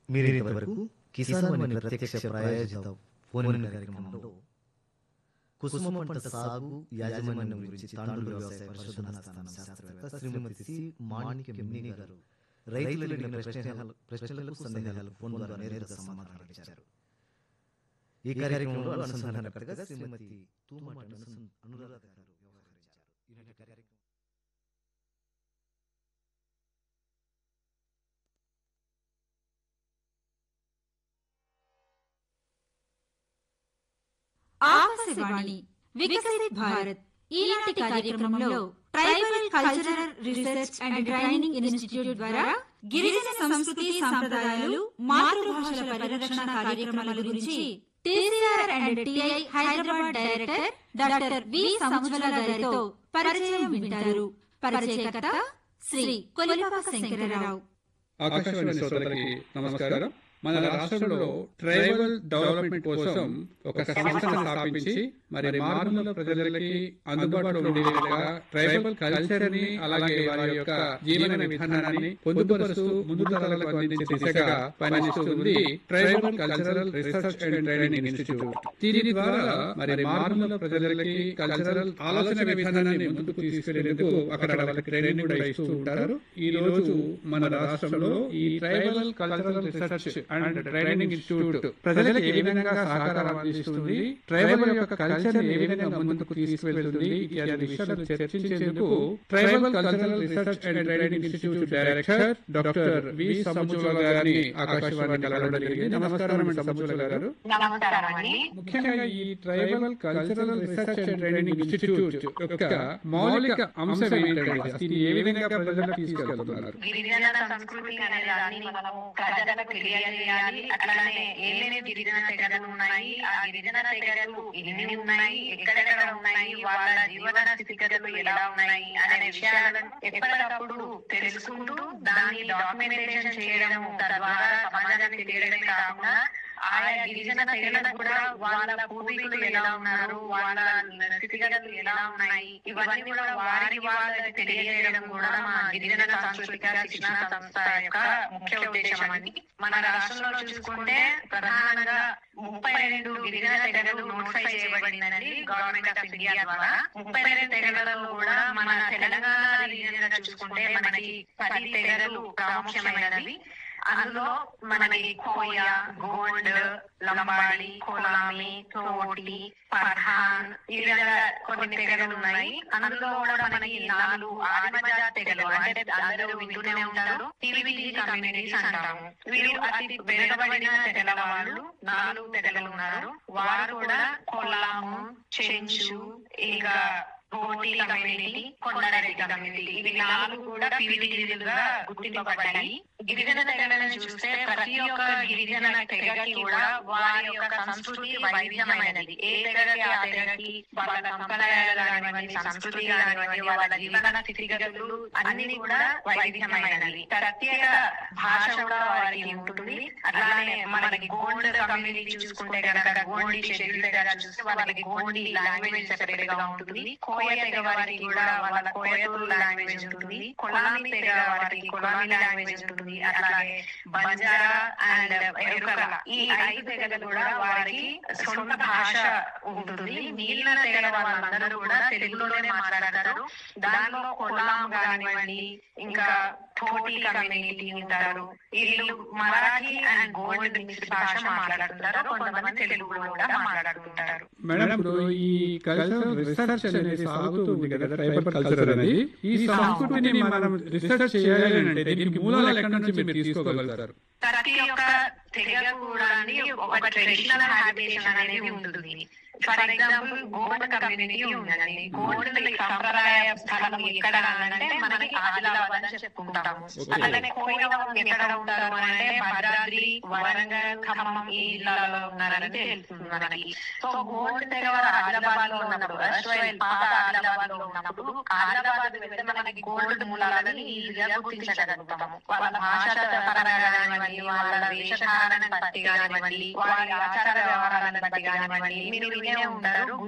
మీరు ఇంతవరకు కిసాన్ వాణి ప్రత్యక్ష ప్రాయోజిత ఫోన్ కార్యక్రమంలో కుసుమ పంట సాగు యాజమాన్యం గురించి తాండూరు వ్యవసాయ పరిశోధనా స్థానం శాస్త్రవేత్త శ్రీమతి సి మాణిక్య మిన్ని గారు రైతులు అడిగిన ప్రశ్నలు ప్రశ్నలకు సందేహాలకు ఫోన్ ద్వారా నేరుగా సమాధానాలు ఇచ్చారు ఈ కార్యక్రమంలో అనుసంధానకర్తగా శ్రీమతి తూమాటి అనుసన్- అనురాధ గారు వ్యవహరించారు ఈనాటి కార్యక్రమం ఆకాశవాణి వికసిత్ భారత్ ఈనాటి కార్యక్రమంలో tribal cultural research and training institute ద్వారా గిరిజన సంస్కృతి సంప్రదాయాలు మాతృభాషల పరిరక్షణ కార్యక్రమాల గురించి TCR and TI Hyderabad director doctor V Samujwala గారితో పరిచయం వింటారు పరిచయకర్త శ్రీ కొలిపాక శంకరరావు ఆకాశవాణి శ్రోతలకి నమస్కారం మన రాష్ట్రంలో ట్రైబల్ డెవలప్మెంట్ కోసం ఒక సంస్థను స్థాపించి మరి మారుమూల ప్రజలకి అందుబాటులో ఉండేలాగా ట్రైబల్ కల్చర్ ని అలాగే వారి యొక్క జీవన విధానాన్ని పొందుపరుస్తూ ముందు తరాలకు అందించే దిశగా పనిచేస్తుంది tribal cultural research and training institute దీని ద్వారా మరి మారుమూల ప్రజలకి కల్చరల్ ఆలోచన విధానాన్ని ముందుకు తీసుకెళ్లేందుకు అక్కడ వాళ్ళకి ట్రైనింగ్ కూడా ఇస్తూ ఉంటారు ఈ రోజు మన రాష్ట్రంలో ఈ tribal cultural research and training institute ప్రజలకు ఏ విధంగా సహకారం అందిస్తుంది ట్రైబల్ యొక్క కల్చర్ ఏ విధంగా ముందుకు తీసుకెళ్తుంది ఇత్యాది విషయాలు చర్చించేందుకు tribal cultural research and training institute director doctor V Samujwala గారిని ఆకాశవాణి కలవడం జరిగింది నమస్కారం అండి సముజ్వల గారు నమస్కారం అండి ముఖ్యంగా ఈ tribal cultural research and training institute యొక్క మౌలిక అంశం ఏంటంటే దీన్ని ఏ విధంగా ప్రజలకు తీసుకెళ్తున్నారు గిరిజన సంస్కృతి అనే దాన్ని మనము ప్రజలకు తెలియజేయాలి అట్లానే ఏమేమి గిరిజన తెగలు ఉన్నాయి ఆ గిరిజన తెగలు ఎన్ని ఉన్నాయి ఎక్కడెక్కడ ఉన్నాయి వాళ్ళ జీవన స్థితిగతులు ఎలా ఉన్నాయి అనే విషయాలను ఎప్పటికప్పుడు తెలుసుకుంటూ దాన్ని డాక్యుమెంటేషన్ చేయడం తద్వారా సమాజానికి తెలియడమే కాకుండా ఆయా గిరిజన తెగలకు కూడా వాళ్ళ పూర్వీకులు ఎలా ఉన్నారు వాళ్ళ స్థితిగతులు ఎలా ఉన్నాయి ఇవన్నీ కూడా వారికి వాళ్ళకి తెలియజేయడం కూడా మా గిరిజన సాంస్కృతిక శిక్షణ సంస్థ యొక్క ముఖ్య ఉద్దేశం అండి మన రాష్ట్రంలో చూసుకుంటే ప్రధానంగా ముప్పై రెండు గిరిజన తెగలు నోటిఫై చేయబడిందండి గవర్నమెంట్ ఆఫ్ ఇండియా ద్వారా ముప్పై రెండు తెగలలో కూడా మన తెలంగాణ రీజియన్ గా చూసుకుంటే మనకి పది తెగలు ప్రాముఖ్యమైనవి అందులో మనకి కోయ గోండ్ లంబాడి కొలామి తోటి పఠాన్ ఈ విధంగా కొన్ని తెగలు ఉన్నాయి అందులో కూడా మనకి నాలుగు ఆదిమజాతి తెగలు అంటే అందరూ వింటూనే ఉంటారు టీవీజీ కమ్యూనిటీస్ అంటాము వీరు అతి వెనుకబడిన తెగల వాళ్ళు నాలుగు తెగలు ఉన్నారు వారు కూడా కొల్లాము చెంచు ఇంకా బోటి కమ్యూనిటీ కొండారెడ్డి కమ్యూనిటీ ఇవి నాలుగు కూడా పీవీటీలుగా గుర్తింపబడ్డాయి గిరిజన తెగలను చూస్తే ప్రతి ఒక్క గిరిజన తెగకి కూడా వారి యొక్క సంస్కృతి వైవిధ్యమైనది ఏ తెగకి ఆ తెగకి వాళ్ళ సంప్రదాయాలు కానివ్వండి సంస్కృతి కానివ్వండి వాళ్ళ జీవన స్థితిగతులు అన్ని కూడా వైవిధ్యమైనవి ప్రత్యేక భాష కూడా వారికి ఉంటుంది అట్లానే మనకి గోండ్ కమ్యూనిటీ చూసుకుంటే కనుక గోండి షెడ్యూల్ తెగ చూస్తే వాళ్ళకి గోండి లాంగ్వేజ్ సెపరేట్ గా ఉంటుంది కోయ తెగ వారికి కూడా వాళ్ళ కోయతూరు లాంగ్వేజ్ ఉంటుంది కొలామి తెగ వారికి కొలామి లాంగ్వేజ్ ఉంటుంది అట్లాగే బంజారా అండ్ ఎరుకల ఈ ఐదు తెగలు కూడా వారికి సొంత భాష ఉంటుంది మిగిలిన తెగల వాళ్ళందరూ కూడా తెలుగులోనే మాట్లాడతారు దానిలో కొలాం కానివ్వండి ఇంకా థోటి కమ్యూనిటీ ఉంటారు వీళ్ళు మరాఠీ అండ్ గోల్డ్ మిక్స్డ్ భాష మాట్లాడుతుంటారు కొంతమంది తెలుగులో కూడా మాట్లాడుతుంటారు మేడం ఇప్పుడు ఈ కల్చరల్ రీసెర్చ్ అనేది సాగుతూ ఉంది కదా ట్రైబల్ కల్చర్ అనేది ఈ సంస్కృతిని మనం రీసెర్చ్ చేయాలి అంటే దీనికి మూలాలు ఎక్కడి నుంచి మీరు తీసుకోగలుగుతారు ప్రతి ఒక్క తెగ కూడా అండి ఒక ట్రెడిషనల్ హ్యాబిటేషన్ అనేది ఉంటుంది ఫర్ ఎగ్జాంపుల్ గోండ్ కమ్యూనిటీ ఉందండి గోండ్ సంప్రదాయ స్థలం ఎక్కడ అంటే మనకి ఆదిలాబాద్ అని చెప్పుకుంటాము అలానే కోయవాళ్ళు ఎక్కడ ఉంటారు అని అంటే భద్రాద్రి వరంగల్ ఖమ్మం ఈ జిల్లాలో ఉన్నారని తెలుస్తుంది మనకి సో గోండ్ తెగ వారు ఆదిలాబాద్ లో ఉన్నప్పుడు అశ్వైల్ పాత ఆదిలాబాద్ లో ఉన్నప్పుడు ఆదిలాబాద్ వెళ్తే మనకి గోల్డ్ మూలాలని ఈజీగా గుర్తించగలుగుతాము వాళ్ళ భాష పరంగా కానివ్వండి వాళ్ళ వేషధారణ బట్టి కానివ్వండి వారి ఆచార వ్యవహారాలను బట్టి కానివ్వండి మీరు వినే ఉంటారు